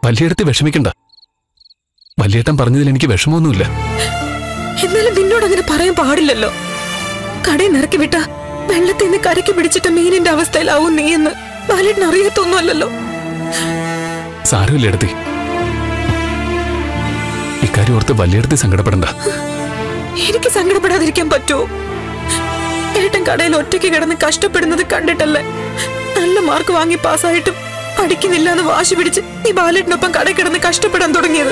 വലിയേടത്തി വിഷമിക്കണ്ട വലിയേട്ടൻ പറഞ്ഞതിൽ എനിക്ക് വിഷമമൊന്നുമില്ല എന്നാലും നിന്നോട് അങ്ങനെ പറയാൻ പാടില്ലല്ലോ കടയിൽ നിറക്കി വിട്ട വെള്ളത്തിൽ നിന്ന് കരയ്ക്ക് പിടിച്ചിട്ട മീനിന്റെ അവസ്ഥയിലാവും നീ എന്ന് ബാലേട്ടൻ അറിയത്തൊന്നുമല്ലല്ലോ സാരമില്ല എടുത്തി ഇക്കാര്യം ഓർത്ത് വലിയേടത്തി സങ്കടപ്പെടണ്ട എനിക്ക് സങ്കടപ്പെടാതിരിക്കാൻ പറ്റുമോ ഏട്ടൻ കടയിൽ ഒറ്റയ്ക്ക് കിടന്ന് കഷ്ടപ്പെടുന്നത് കണ്ടിട്ടല്ലേ നല്ല മാർക്ക് വാങ്ങി പാസ്സായിട്ടും പഠിക്കുന്നില്ല എന്ന് വാശി പിടിച്ച് നീ ബാലേട്ടനൊപ്പം കടയിൽ കിടന്ന് കഷ്ടപ്പെടാൻ തുടങ്ങിയത്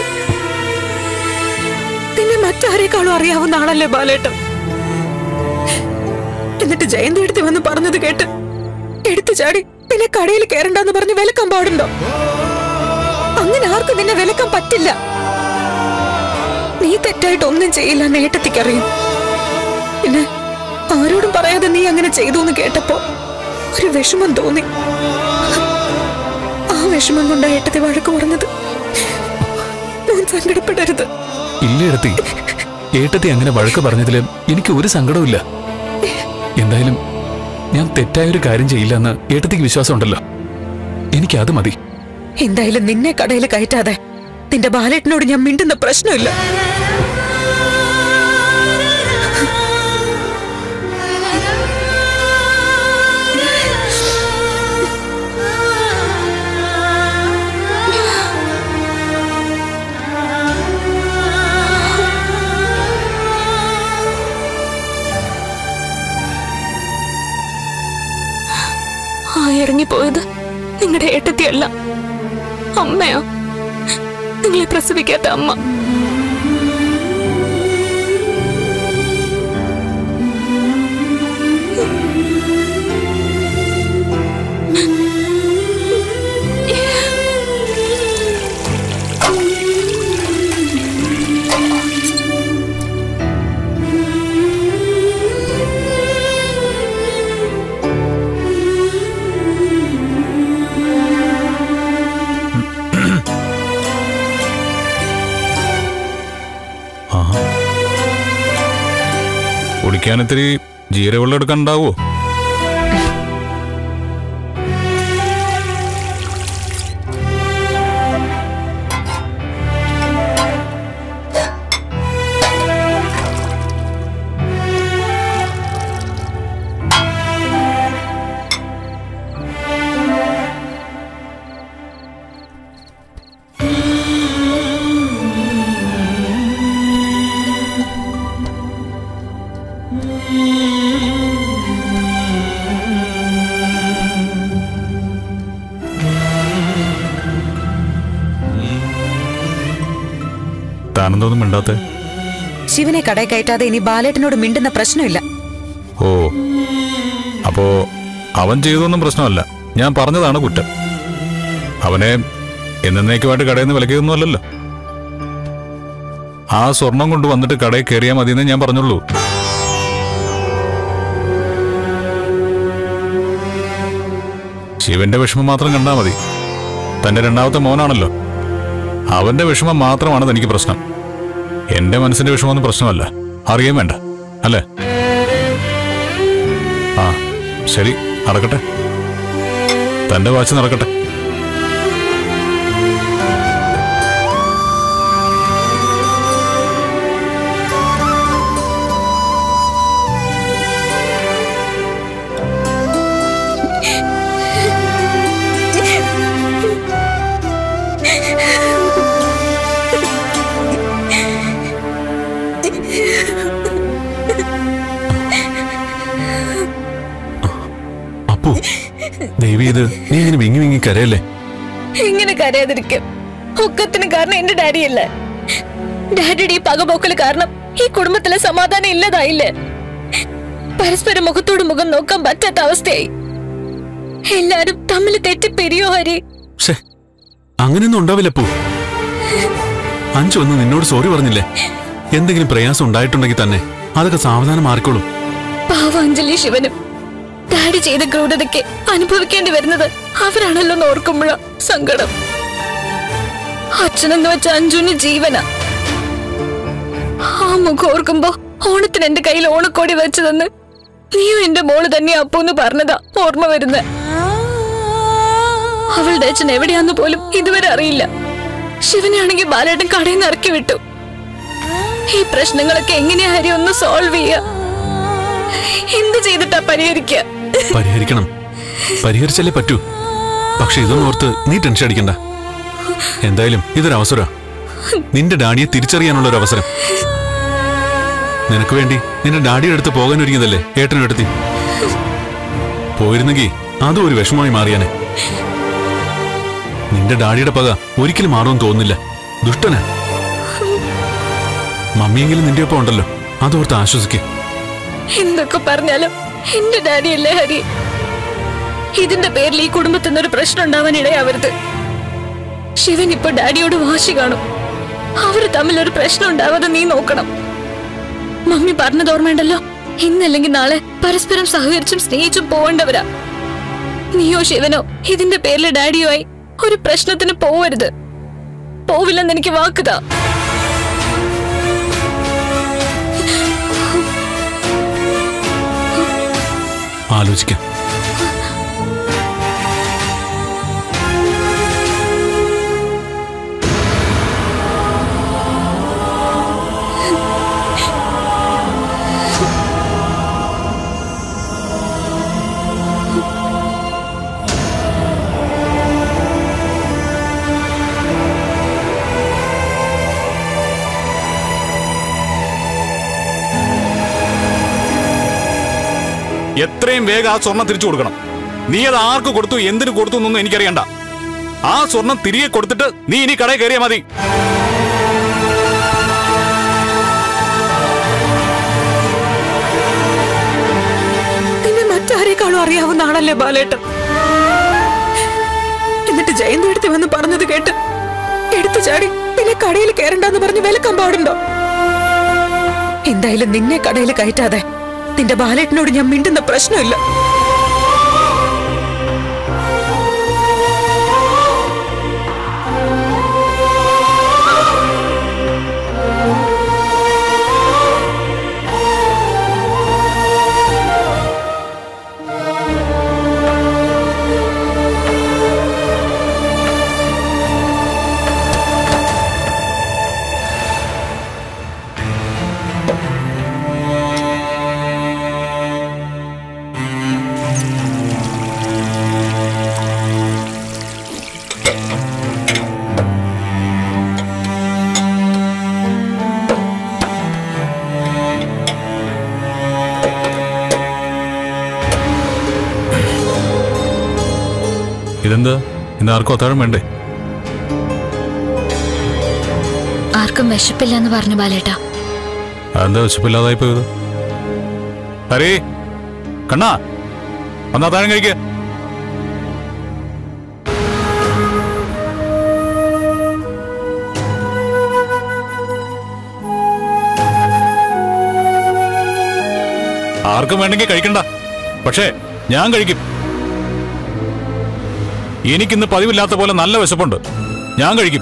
പിന്നെ മറ്റാരേക്കാളും അറിയാവുന്ന ആളല്ലേ ബാലേട്ടൻ എന്നിട്ട് ജയന്തി എടുത്ത് വന്ന് പറഞ്ഞത് കേട്ട് എടുത്തു ചാടി പിന്നെ കടയിൽ കയറണ്ടെന്ന് പറഞ്ഞ് വിലക്കാൻ പാടുണ്ടോ അങ്ങനെ ആർക്കും നിന്നെ വിലക്കാൻ പറ്റില്ല നീ തെറ്റായിട്ട് ഒന്നും ചെയ്യില്ല നേട്ടത്തിക്കറിയും പിന്നെ ആരോടും പറയാതെ നീ അങ്ങനെ ചെയ്തു എന്ന് കേട്ടപ്പോ ഒരു വിഷമം തോന്നി ആ വിഷമം കൊണ്ട് ഏട്ടത്തെ വഴക്ക് പറഞ്ഞത് ഞാൻ സങ്കടപ്പെടരുത് ഇല്ല എടുത്തി ഏട്ടത്തി അങ്ങനെ വഴക്ക് പറഞ്ഞതിൽ എനിക്ക് ഒരു സങ്കടവുമില്ല എന്തായാലും ഞാൻ തെറ്റായൊരു കാര്യം ചെയ്യില്ലെന്ന് ഏട്ടത്തിക്ക് വിശ്വാസമുണ്ടല്ലോ എനിക്കത് മതി എന്തായാലും നിന്നെ കടയിൽ കയറ്റാതെ നിന്റെ ബാലേട്ടനോട് ഞാൻ മിണ്ടുന്ന പ്രശ്നമില്ല ആ ഇറങ്ങിപ്പോയത് നിങ്ങളുടെ ഏട്ടത്തിയല്ല അമ്മയോ നിങ്ങളെ പ്രസവിക്കാത്ത അമ്മ കുടിക്കാൻ ഇത്തിരി ജീരവെള്ളം എടുക്കാൻ ഉണ്ടാവോ താനെന്തോന്നും മിണ്ടാത്തെ ശിവനെ കടയിൽ കയറ്റാതെ ഇനി ബാലേട്ടനോട് മിണ്ടുന്ന പ്രശ്നമില്ല ഓ അപ്പോ അവൻ ചെയ്തൊന്നും പ്രശ്നമല്ല ഞാൻ പറഞ്ഞതാണ് കുറ്റം അവനെ എന്നേക്കുമായിട്ട് കടയിൽ നിന്ന് വിലക്കിയതൊന്നും അല്ലല്ലോ ആ സ്വർണം കൊണ്ട് വന്നിട്ട് കടയിൽ കയറിയാൽ മതിയെന്ന് ഞാൻ പറഞ്ഞുള്ളൂ ശിവന്റെ വിഷമം മാത്രം കണ്ടാ മതി തന്റെ രണ്ടാമത്തെ മോനാണല്ലോ അവന്റെ വിഷമം മാത്രമാണ് തനിക്ക് പ്രശ്നം എന്റെ മനസ്സിന്റെ വിഷമമൊന്നും പ്രശ്നമല്ല അറിയാൻ വേണ്ട അല്ലേ ആ ശരി നടക്കട്ടെ തന്റെ വാച്ച് നടക്കട്ടെ അപ്പു ദേവി ഇത് നീ ഇങ്ങനെ വിങ്ങി വിങ്ങി കരയല്ലേ എങ്ങനെ കരയാതിരിക്കും ഒക്കത്തിന് കാരണം എന്റെ ഡാഡിയല്ലേ ഡാഡിയുടെ ഈ പകപോക്കല് കാരണം ഈ കുടുംബത്തിലെ സമാധാനം ഇല്ലതായില്ലേ പരസ്പരം മുഖത്തോട് മുഖം നോക്കാൻ പറ്റാത്ത അവസ്ഥയായി എല്ലാരും തമ്മിൽ തെറ്റിപ്പിരിയോ ഹരി ഷേ അങ്ങനെയൊന്നും ഉണ്ടാവില്ല അപ്പു അഞ്ചു വന്ന് നിന്നോട് സോറി പറഞ്ഞില്ലേ എന്തെങ്കിലും പ്രയാസം ഉണ്ടായിട്ടുണ്ടെങ്കിൽ തന്നെ അതൊക്കെ സാവധാനം മാറിക്കോളും പാവ അഞ്ജലി ശിവനും ഡാഡി ചെയ്ത ക്രൂരതയ്ക്ക് അനുഭവിക്കേണ്ടി വരുന്നത് അവരാണല്ലോ എന്ന് ഓർക്കുമ്പോഴാ സങ്കടം അച്ഛനെന്ന് വെച്ച അഞ്ജുവിന് ജീവന ആ മുഖം ഓർക്കുമ്പോ ഓണത്തിന് എന്റെ കയ്യിൽ ഓണക്കോടി വെച്ചതെന്ന് നീയും എന്റെ മോള് തന്നെ അപ്പൂന്ന് പറഞ്ഞതാ ഓർമ്മ വരുന്നത് അവളുടെ അച്ഛൻ എവിടെയാന്ന് പോലും ഇതുവരെ അറിയില്ല ശിവനാണെങ്കിൽ ബാലേട്ടൻ കടയിൽ നിന്ന് ഇറക്കി വിട്ടു ഈ പ്രശ്നങ്ങളൊക്കെ എങ്ങനെയാ ഹരി ഒന്ന് സോൾവ് ചെയ്യാ എന്ത് ചെയ്തിട്ടാ പരിഹരിക്കുക പരിഹരിക്കണം പരിഹരിച്ചല്ലേ പറ്റൂ പക്ഷെ ഇതൊന്നും ഓർത്ത് നീ ടെൻഷൻ അടിക്കണ്ട എന്തായാലും ഇതൊരു അവസരമാ നിന്റെ ഡാഡിയെ തിരിച്ചറിയാനുള്ള ഒരു അവസരം നിനക്ക് വേണ്ടി നിന്റെ ഡാഡിയുടെ അടുത്ത് പോകാൻ ഒരുങ്ങിയതല്ലേ ഏട്ടനും എടുത്തി പോയിരുന്നെങ്കിൽ അതും ഒരു വിഷമമായി മാറിയാനെ നിന്റെ ഡാഡിയുടെ പക ഒരിക്കലും മാറുമെന്ന് തോന്നുന്നില്ല ദുഷ്ടനാ മമ്മിയെങ്കിലും നിന്റെ ഒപ്പം ഉണ്ടല്ലോ അതോർത്ത് ആശ്വസിക്കേ എന്തൊക്കെ പറഞ്ഞാലും എന്റെ ഡാഡിയല്ലേ ഹരി ഇതിന്റെ പേരിൽ ഈ കുടുംബത്തിൽ നിന്നൊരു പ്രശ്നം ഉണ്ടാവാൻ ഇടയാവരുത് ശിവൻ ഇപ്പൊ ഡാഡിയോട് വാശി കാണും അവര് തമ്മിൽ ഒരു പ്രശ്നം ഉണ്ടാവാതെ നീ നോക്കണം മമ്മി പറഞ്ഞത് ഓർമ്മയുണ്ടല്ലോ ഇന്നല്ലെങ്കിൽ നാളെ പരസ്പരം സഹകരിച്ചും സ്നേഹിച്ചും പോവേണ്ടവരാ നീയോ ശിവനോ ഇതിന്റെ പേരിൽ ഡാഡിയോ ആയി ഒരു പ്രശ്നത്തിന് പോവരുത് പോവില്ലെന്ന് എനിക്ക് വാക്കുതാ ആലോചിക്കാം എത്രയും വേഗം ആ സ്വർണം തിരിച്ചു കൊടുക്കണം നീ അത് ആർക്ക് കൊടുത്തു എന്തിനു കൊടുത്തു എന്നൊന്നും എനിക്കറിയണ്ട ആ സ്വർണം തിരികെ കൊടുത്തിട്ട് നീ ഇനി കടയിൽ കയറിയാ മതി നിന്നെ മറ്റാരേക്കാളും അറിയാവുന്ന ആളല്ലേ ബാലേട്ടൻ എന്നിട്ട് ജയന്തു എടുത്ത് വന്ന് പറഞ്ഞത് കേട്ട് എടുത്തു ചാടി പിന്നെ കടയിൽ കയറണ്ടെന്ന് പറഞ്ഞ് വിലക്കാൻ പാടുണ്ടോ എന്തായാലും നിന്നെ കടയിൽ കയറ്റാതെ നിന്റെ ബാലേട്ടനോട് ഞാൻ മിണ്ടുന്ന പ്രശ്നമില്ല ഇതെന്താ ഇന്ന് ആർക്കും അത്താഴം വേണ്ടേ ആർക്കും വിശപ്പില്ലെന്ന് പറഞ്ഞു ബാലേട്ടാ അതെന്താ വിശപ്പില്ലാതായി പോയത് ഹരേ കണ്ണാ വന്ന് അത്താഴം കഴിക്ക ആർക്കും വേണ്ടെങ്കിൽ കഴിക്കണ്ട പക്ഷേ ഞാൻ കഴിക്കും എനിക്കിന്ന് പതിവില്ലാത്ത പോലെ നല്ല വിശപ്പുണ്ട് ഞാൻ കഴിക്കും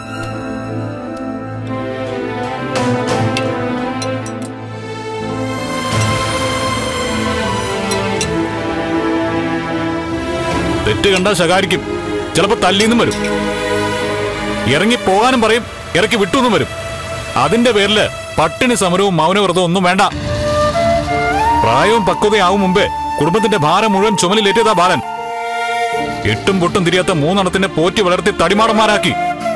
തെറ്റ് കണ്ടാ ശകാരിക്കും ചിലപ്പോ തല്ലിന്നും വരും ഇറങ്ങി പോകാനും പറയും ഇറക്കി വിട്ടുന്നും വരും അതിന്റെ പേരില് പട്ടിണി സമരവും മൗനവ്രതവും ഒന്നും വേണ്ട പ്രായവും പക്വതയാവും മുമ്പേ കുടുംബത്തിന്റെ ഭാരം മുഴുവൻ ചുമലിലേറ്റിയതാ ബാലൻ എട്ടും പൊട്ടും തിരിയാത്ത മൂന്നെണ്ണത്തിനെ പോറ്റി വളർത്തി തടിമാടന്മാരാക്കി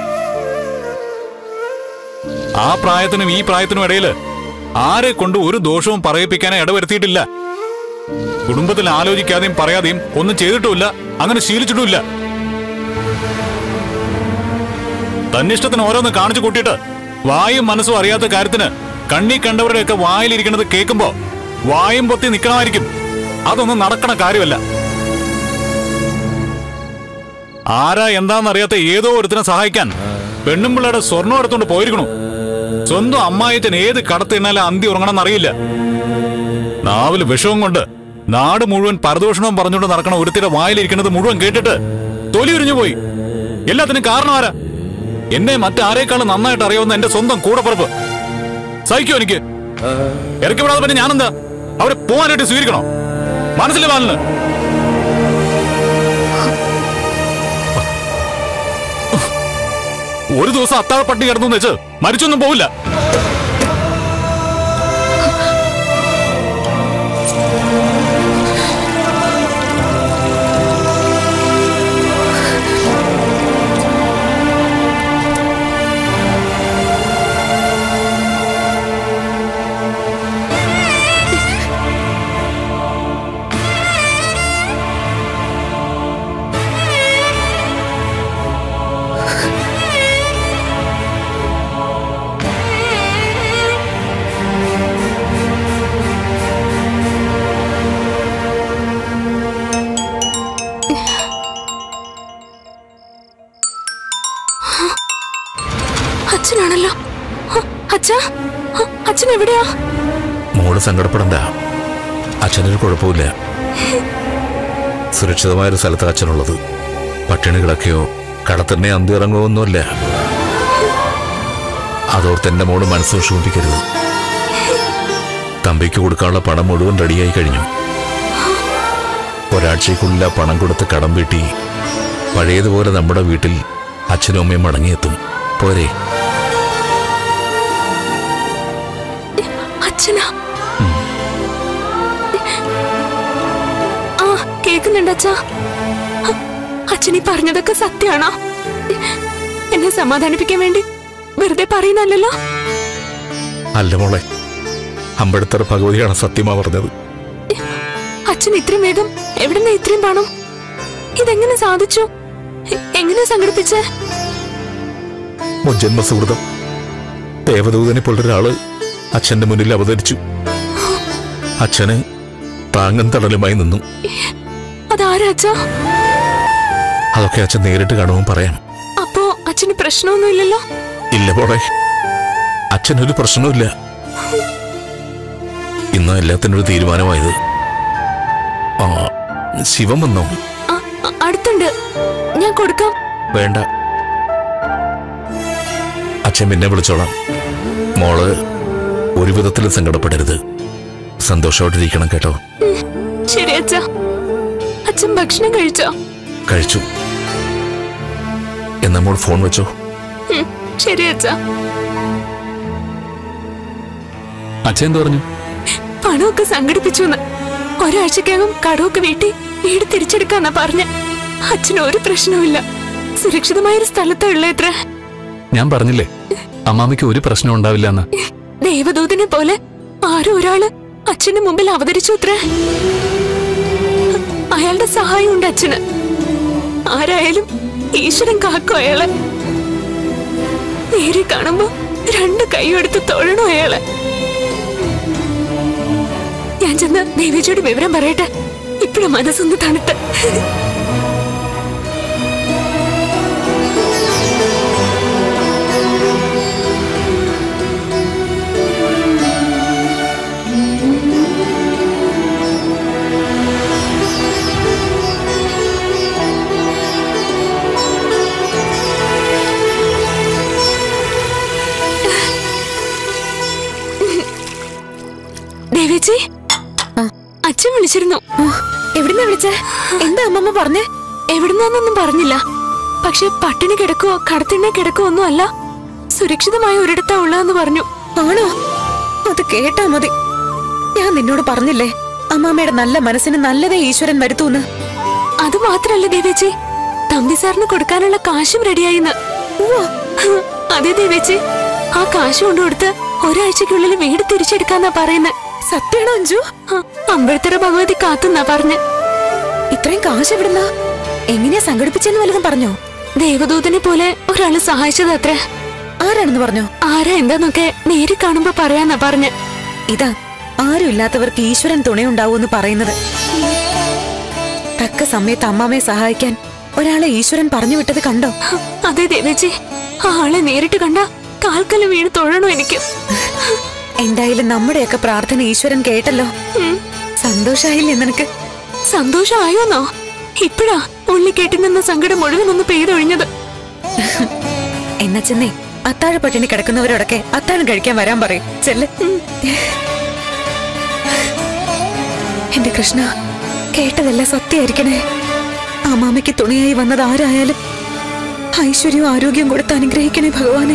ആ പ്രായത്തിനും ഈ പ്രായത്തിനും ഇടയില് ആരെ കൊണ്ട് ഒരു ദോഷവും പറയിപ്പിക്കാനേ ഇടവരുത്തിയിട്ടില്ല കുടുംബത്തിൽ ആലോചിക്കാതെയും പറയാതെയും ഒന്നും ചെയ്തിട്ടുമില്ല അങ്ങനെ ശീലിച്ചിട്ടുമില്ല തന്നിഷ്ടത്തിന് ഓരോന്ന് കാണിച്ചു കൂട്ടിയിട്ട് വായും മനസ്സും അറിയാത്ത കാര്യത്തിന് കണ്ണി കണ്ടവരുടെയൊക്കെ വായിലിരിക്കുന്നത് കേൾക്കുമ്പോ വായും പൊത്തി നിൽക്കണമായിരിക്കും അതൊന്നും നടക്കണ കാര്യമല്ല ആരാ എന്താണെന്നറിയാത്ത ഏതോ ഒരുത്തിനെ സഹായിക്കാൻ പെണ്ണുമ്പിള്ളയുടെ സ്വർണ്ണം എടുത്തോണ്ട് പോയിരിക്കണു സ്വന്തം അമ്മായിച്ചൻ ഏത് കടത്തിണ്ണാലും അന്തി ഉറങ്ങണമെന്നറിയില്ല നാവില് വിഷവും കൊണ്ട് നാട് മുഴുവൻ പരദൂഷണവും പറഞ്ഞുകൊണ്ട് നടക്കണ ഒരുത്തിയുടെ വായിലിരിക്കുന്നത് മുഴുവൻ കേട്ടിട്ട് തൊലി ഉരിഞ്ഞു പോയി എല്ലാത്തിനും കാരണം ആരാ എന്നെ മറ്റാരേക്കാളും നന്നായിട്ട് അറിയാവുന്ന എന്റെ സ്വന്തം കൂടപ്പുറപ്പ് സഹിക്കോ എനിക്ക് ഇറക്കി വിടാതെ പിന്നെ ഞാനെന്താ അവരെ പോവാനായിട്ട് സ്വീകരിക്കണോ മനസ്സിലെ ബാലിന് ഒരു ദിവസം അത്താഴ പട്ടിണി കിടന്നു വെച്ച് മരിച്ചൊന്നും പോവില്ല അച്ഛനാണല്ലോ ഹ, അച്ഛാ ഹ, അച്ഛൻ എവിടെയാ മോള് സങ്കടപ്പെടണ്ട അച്ഛനൊരു കുഴപ്പമില്ല സുരക്ഷിതമായൊരു സ്ഥലത്ത് അച്ഛനുള്ളത് പട്ടിണി കിടക്കുകയോ കടത്തന്നെ അന്തി ഇറങ്ങുകയോ ഒന്നുമല്ല അതോർത്ത് എന്റെ മോള് മനസ്സ് വിഷമിപ്പിക്കരുത് തമ്പിക്ക് കൊടുക്കാനുള്ള പണം മുഴുവൻ റെഡിയായി കഴിഞ്ഞു ഒരാഴ്ചയ്ക്കുള്ളിൽ ആ പണം കൊടുത്ത് കടം വീട്ടി പഴയതുപോലെ നമ്മുടെ വീട്ടിൽ അച്ഛനും അമ്മയും മടങ്ങിയെത്തും പോരെ അച്ഛനാ ആ കേക്കുന്നുണ്ട് അച്ഛാ ഹ, അച്ഛൻ ഈ പറഞ്ഞതൊക്കെ സത്യാണോ എന്നെ സമാധാനിപ്പിക്കാൻ വേണ്ടി വെറുതെ പറയുന്നല്ലോ അല്ല മോളെ അമ്പഴത്തറ ഭഗവതിയാണ് സത്യമാ പറഞ്ഞത് അച്ഛൻ ഇത്രയും വേഗം എവിടുന്ന ഇത്രയും പണം ഇതെങ്ങനെ സാധിച്ചു എ- എങ്ങനെ സംഘടിപ്പിച്ചേ മുജ്ജന്മ സുഹൃതം ദേവദൂതനെ പോലൊരാള് അച്ഛന്റെ മുന്നിൽ അവതരിച്ചു അച്ഛന് താങ്ങും തടലുമായി നിന്നു അതാരാ അച്ഛാ അതൊക്കെ അച്ഛൻ നേരിട്ട് കാണുമ്പോൾ പറയാം അപ്പോ അച്ഛന് പ്രശ്നമൊന്നുമില്ലല്ലോ ഇല്ല പോടെ അച്ഛനൊരു പ്രശ്നവുമില്ല ഇന്ന് എല്ലാത്തിനൊരു തീരുമാനമായത് ആ ശിവൻ വന്നോ ആ, അ- അടുത്തുണ്ട് ഞാൻ കൊടുക്കാം വേണ്ട അച്ഛൻ പിന്നെ വിളിച്ചോളാം മോള് ഒരു വിധത്തിലും സങ്കടപ്പെടരുത് സന്തോഷമായിട്ടിരിക്കണം കേട്ടോ ശരി അച്ഛാ അച്ഛൻ ഭക്ഷണം കഴിച്ചോ കഴിച്ചു എന്നാ മോൾ ഫോൺ വെച്ചോ ഉം, ശരി അച്ഛാ അച്ഛൻ എന്ത് പറഞ്ഞു പണമൊക്കെ സംഘടിപ്പിച്ചു എന്ന് ഒരാഴ്ചക്കകം കടമൊക്കെ വീട്ടി വീട് തിരിച്ചെടുക്കാന്നാ പറഞ്ഞ അച്ഛന് ഒരു പ്രശ്നവുമില്ല സുരക്ഷിതമായൊരു സ്ഥലത്താ ഉള്ളത്ര ഞാൻ പറഞ്ഞില്ലേ അമ്മാമ്മയ്ക്ക് ഒരു പ്രശ്നം ഉണ്ടാവില്ല എന്ന് ദേവദൂതനെ പോലെ ആരോ ഒരാള് അച്ഛന്റെ മുമ്പിൽ അവതരിച്ചു അത്ര അയാളുടെ സഹായം ഉണ്ട് അച്ഛന് ആരായാലും ഈശ്വരൻ കാക്കും അയാളെ നേരെ കാണുമ്പോ രണ്ട് കൈയും എടുത്ത് തൊഴണോ അയാളെ ഞാൻ ചെന്ന് ദേവിജിയോട് വിവരം പറയട്ടെ ഇപ്പഴും മനസ്സൊന്ന് തണുത്ത് ദേവിജി അച്ഛൻ വിളിച്ചിരുന്നു എവിടുന്നാ വിളിച്ചേ എന്താ അമ്മമ്മ പറഞ്ഞേ എവിടുന്നാന്നൊന്നും പറഞ്ഞില്ല പക്ഷെ പട്ടിണി കിടക്കോ കടത്തിണ്ണ കിടക്കോ ഒന്നും അല്ല സുരക്ഷിതമായ ഒരിടത്താ ഉള്ളതെന്ന് പറഞ്ഞു ആണോ അത് കേട്ടാ മതി ഞാൻ നിന്നോട് പറഞ്ഞില്ലേ അമ്മാമ്മയുടെ നല്ല മനസ്സിന് നല്ലതേ ഈശ്വരൻ വരുത്തൂന്ന് അത് മാത്രല്ല ദേവേച്ചി തമ്പി സാറിന് കൊടുക്കാനുള്ള കാശും റെഡിയായിന്ന് അതെ ദേവേച്ചി ആ കാശ് കൊണ്ടു കൊടുത്ത് ഒരാഴ്ചക്കുള്ളിൽ വീട് തിരിച്ചെടുക്കാന്നാ പറയുന്നത് സത്യാണോ അഞ്ജു അമ്പഴത്തറ ഭഗവതി കാത്തുന്നാ പറഞ്ഞ് ഇത്രയും കാശ് എവിടുന്നാ എങ്ങനെയാ സംഘടിപ്പിച്ചെന്ന് വല്ലതും പറഞ്ഞോ ദേവദൂതനെ പോലെ ഒരാള് സഹായിച്ചത് അത്ര ആരാണെന്ന് പറഞ്ഞോ ആരാ എന്താന്നൊക്കെ നേരി കാണുമ്പോ പറയാന്നാ പറഞ്ഞ് ഇതാ ആരും ഇല്ലാത്തവർക്ക് ഈശ്വരൻ തുണയുണ്ടാവൂന്ന് പറയുന്നത് തക്ക സമയത്ത് അമ്മാമ്മയെ സഹായിക്കാൻ ഒരാളെ ഈശ്വരൻ പറഞ്ഞു വിട്ടത് കണ്ടോ അതെ ദേവേച്ചി ആ ആളെ നേരിട്ട് കണ്ട കാൽക്കല് വീണ് തൊഴണോ എനിക്ക് എന്തായാലും നമ്മുടെയൊക്കെ പ്രാർത്ഥന ഈശ്വരൻ കേട്ടല്ലോ ഉം. സന്തോഷായില്ലേ നിനക്ക് സന്തോഷമായോന്നോ ഇപ്പഴാ ഉള്ളി കെട്ടി നിന്ന സങ്കടം മുഴുവൻ ഒന്ന് പെയ്തൊഴിഞ്ഞത് എന്നാ ചെന്നേ അത്താഴ പട്ടിണി കിടക്കുന്നവരോടൊക്കെ അത്താഴം കഴിക്കാൻ വരാൻ പറയും ചെല്ല് എന്റെ കൃഷ്ണ കേട്ടതെല്ലാം സത്യമായിരിക്കണേ അമ്മാമയ്ക്ക് തുണയായി വന്നത് ആരായാലും ഐശ്വര്യവും ആരോഗ്യം കൊടുത്ത് അനുഗ്രഹിക്കണേ ഭഗവാനെ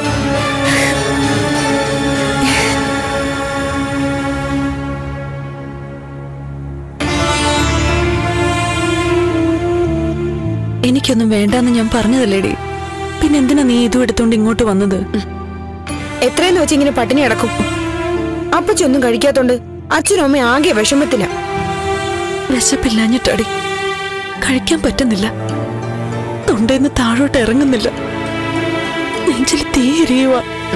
എനിക്കൊന്നും വേണ്ടാന്ന് ഞാൻ പറഞ്ഞതല്ലേടി പിന്നെന്തിനാ നീ ഇതും എടുത്തോണ്ട് ഇങ്ങോട്ട് വന്നത് എത്രയെന്ന് വെച്ച് ഇങ്ങനെ പട്ടിണി കിടക്കും അപ്പച്ചി ഒന്നും കഴിക്കാത്തോണ്ട് അച്ഛനും അമ്മയും ആകെ വിഷമത്തില വിശപ്പില്ലാഞ്ഞിട്ടടി കഴിക്കാൻ പറ്റുന്നില്ല തൊണ്ടേന്ന് താഴോട്ട് ഇറങ്ങുന്നില്ല നെഞ്ചിൽ തീ എരിയുക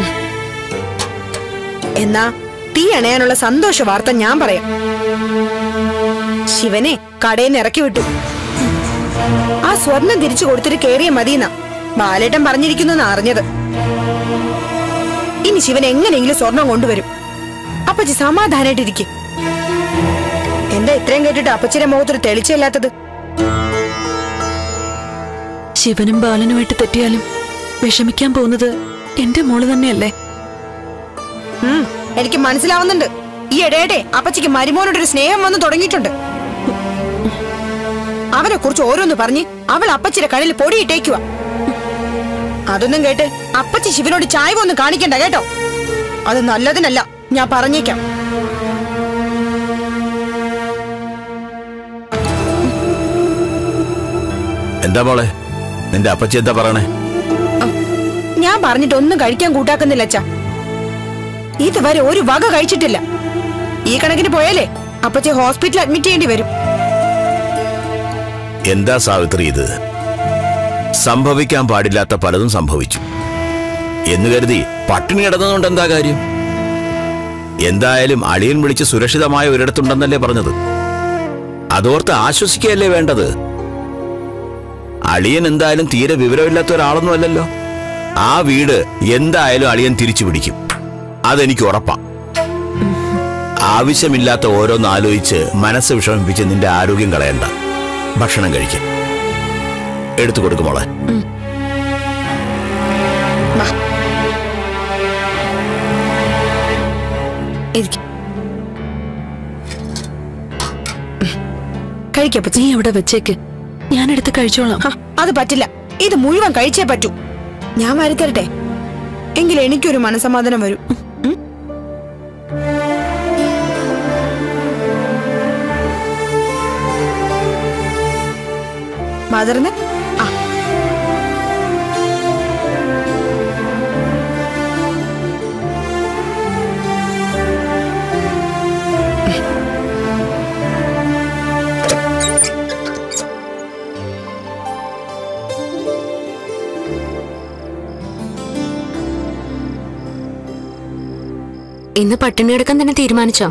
എന്നാ തീ അണയാനുള്ള സന്തോഷ വാർത്ത ഞാൻ പറയാം ശിവനെ കടയിൽ നിന്ന് ഇറക്കി വിട്ടു ആ സ്വർണം തിരിച്ചു കൊടുത്തിട്ട് കേറിയ മതിയെന്നാ ബാലേട്ടൻ പറഞ്ഞിരിക്കുന്നു അറിഞ്ഞത് ഇനി ശിവൻ എങ്ങനെയെങ്കിലും സ്വർണം കൊണ്ടുവരും അപ്പച്ചി സമാധാനായിട്ടിരിക്കും എന്താ ഇത്രയും കേട്ടിട്ട് അപ്പച്ചിയുടെ മുഖത്തൊരു തെളിച്ചമില്ലാത്തത് ശിവനും ബാലനുമായിട്ട് തെറ്റിയാലും വിഷമിക്കാൻ പോകുന്നത് എന്റെ മോള് തന്നെയല്ലേ ഉം, എനിക്ക് മനസ്സിലാവുന്നുണ്ട് ഈ ഇടയുടെ അപ്പച്ചിക്ക് മരുമോനോടൊരു സ്നേഹം വന്നു തുടങ്ങിയിട്ടുണ്ട് അവനെ കുറിച്ച് ഓരോന്ന് പറഞ്ഞ് അവൾ അപ്പച്ചിയുടെ കണ്ണിൽ പൊടിയിട്ടേക്കുക അതൊന്നും കേട്ട് അപ്പച്ചി ശിവനോട് ചായവ് ഒന്നും കാണിക്കണ്ട കേട്ടോ അത് നല്ലതിനല്ല ഞാൻ പറഞ്ഞേക്കാം എന്താ മോളെ നിന്റെ അപ്പച്ചി എന്താ പറയണേ ഞാൻ പറഞ്ഞിട്ട് ഒന്നും കഴിക്കാൻ കൂട്ടാക്കുന്നില്ല അച്ഛാ ഇതുവരെ ഒരു വക കഴിച്ചിട്ടില്ല ഈ കണക്കിന് പോയാലേ അപ്പച്ചി ഹോസ്പിറ്റലിൽ അഡ്മിറ്റ് ചെയ്യേണ്ടി വരും എന്താ സാവിത്രി ഇത് സംഭവിക്കാൻ പാടില്ലാത്ത പലതും സംഭവിച്ചു എന്ന് കരുതി പട്ടിണി കിടന്നതുകൊണ്ട് എന്താ കാര്യം എന്തായാലും അളിയൻ വിളിച്ച് സുരക്ഷിതമായ ഒരിടത്തുണ്ടെന്നല്ലേ പറഞ്ഞത് അതോർത്ത് ആശ്വസിക്കുകയല്ലേ വേണ്ടത് അളിയൻ എന്തായാലും തീരെ വിവരമില്ലാത്ത ഒരാളൊന്നും അല്ലല്ലോ ആ വീട് എന്തായാലും അളിയൻ തിരിച്ചു പിടിക്കും അതെനിക്ക് ഉറപ്പാ ആവശ്യമില്ലാത്ത ഓരോന്ന് ആലോചിച്ച് മനസ്സ് വിഷമിപ്പിച്ച് നിന്റെ ആരോഗ്യം കളയണ്ട ഭക്ഷണം കഴിക്കും എടുത്തു കൊടുക്കുമോളെ ഇരിക്കും കഴിക്കപ്പച്ചി നീ എവിടെ വെച്ചേക്ക് ഞാനെടുത്ത് കഴിച്ചോളാം ഹ, അത് പറ്റില്ല ഇത് മുഴുവൻ കഴിച്ചേ പറ്റൂ ഞാൻ വരുത്തരട്ടെ എങ്കിൽ എനിക്കൊരു മനസമാധാനം വരും ഉം? മദറിന് ആ ഇന്ന് പട്ടിണി എടുക്കാൻ തന്നെ തീരുമാനിച്ചോ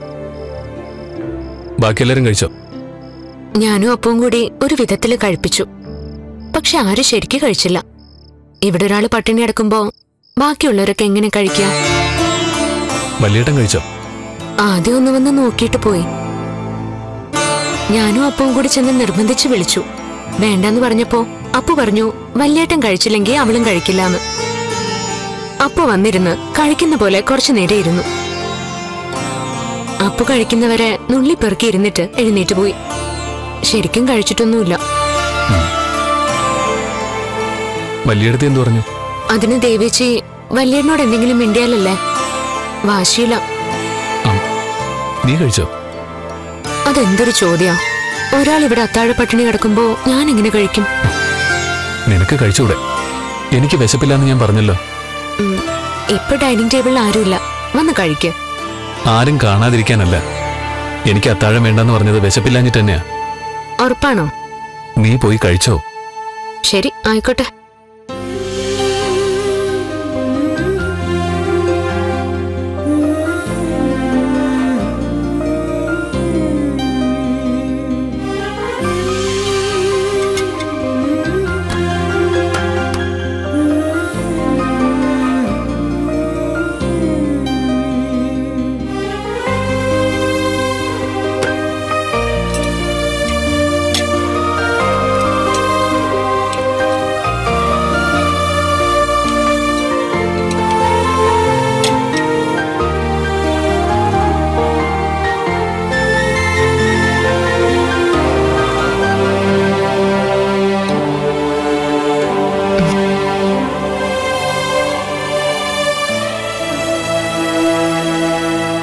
ബാക്കി എല്ലാവരും കഴിച്ചോ ഞാനും അപ്പവും കൂടി ഒരു വിധത്തിൽ കഴിപ്പിച്ചു പക്ഷെ ആരും ശരിക്ക് കഴിച്ചില്ല ഇവിടെ ഒരാൾ പട്ടിണി എടുക്കുമ്പോ ബാക്കിയുള്ളവരൊക്കെ എങ്ങനെ കഴിക്കുക വലിയേട്ടൻ കഴിച്ചോ ആദ്യം ഒന്ന് വന്ന് നോക്കിയിട്ട് പോയി ഞാനും അപ്പവും കൂടി ചെന്ന് നിർബന്ധിച്ച് വിളിച്ചു വേണ്ടെന്ന് പറഞ്ഞപ്പോ അപ്പു പറഞ്ഞു വല്യേട്ടൻ കഴിച്ചില്ലെങ്കിൽ അവളും കഴിക്കില്ലാന്ന് അപ്പു വന്നിരുന്ന് കഴിക്കുന്ന പോലെ കുറച്ചു നേരം ഇരുന്നു അപ്പു കഴിക്കുന്നവരെ നുള്ളി പെറുക്കി ഇരുന്നിട്ട് എഴുന്നേറ്റ് പോയി ശരിക്കും കഴിച്ചിട്ടൊന്നുമില്ല വലിയേടത്തി എന്തു പറഞ്ഞു അതിന് ദേവേച്ചി വല്യേട്ടനോട് എന്തെങ്കിലും മിണ്ടിയാലല്ലേ വാശിയില്ല ആ നീ കഴിച്ചോ അതെന്തൊരു ചോദ്യാ ഒരാൾ ഇവിടെ അത്താഴ പട്ടിണി കിടക്കുമ്പോ ഞാൻ എങ്ങനെ കഴിക്കും നിനക്ക് കഴിച്ചൂടെ എനിക്ക് വിശപ്പില്ലാന്ന് ഞാൻ പറഞ്ഞല്ലോ ഉം, ഇപ്പൊ ഡൈനിങ് ടേബിളിൽ ആരുമില്ല വന്ന് കഴിക്ക് ആരും കാണാതിരിക്കാനല്ല എനിക്ക് അത്താഴം വേണ്ടെന്ന് പറഞ്ഞത് വിശപ്പില്ലാഞ്ഞിട്ട് തന്നെയാ ഉറപ്പാണോ നീ പോയി കഴിച്ചോ ശരി ആയിക്കോട്ടെ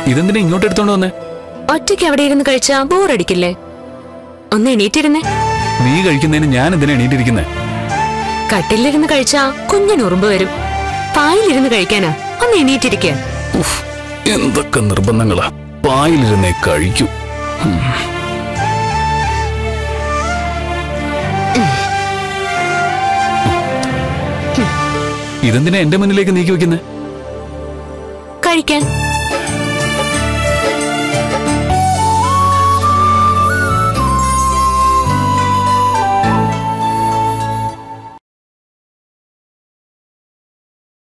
ഇതെന്തിനാ ഇങ്ങോട്ട് എടുത്തോണ്ട് വന്നേ ഒറ്റയ്ക്ക് അവിടെ ഇരുന്ന് കഴിച്ചാ ബോറടിക്കില്ലേ ഒന്ന് എണീറ്റിരുന്നേ നീ കഴിക്കുന്നതിന് ഞാൻ എന്തിനാ എണീറ്റിരിക്കുന്നേ കട്ടിലിരുന്ന് കഴിച്ചാ കുഞ്ഞിന് ഉറുമ്പ് വരും പായിലിരുന്ന് കഴിക്കാനാ ഒന്ന് എണീറ്റിരിക്കുക ഉഫ്, എന്തൊക്കെ നിർബന്ധങ്ങളാ പായിലിരുന്നേ കഴിക്കൂ ഉം. ഇതെന്തിനാ എന്റെ മുന്നിലേക്ക് നീക്കി വെക്കുന്നേ കഴിക്കാൻ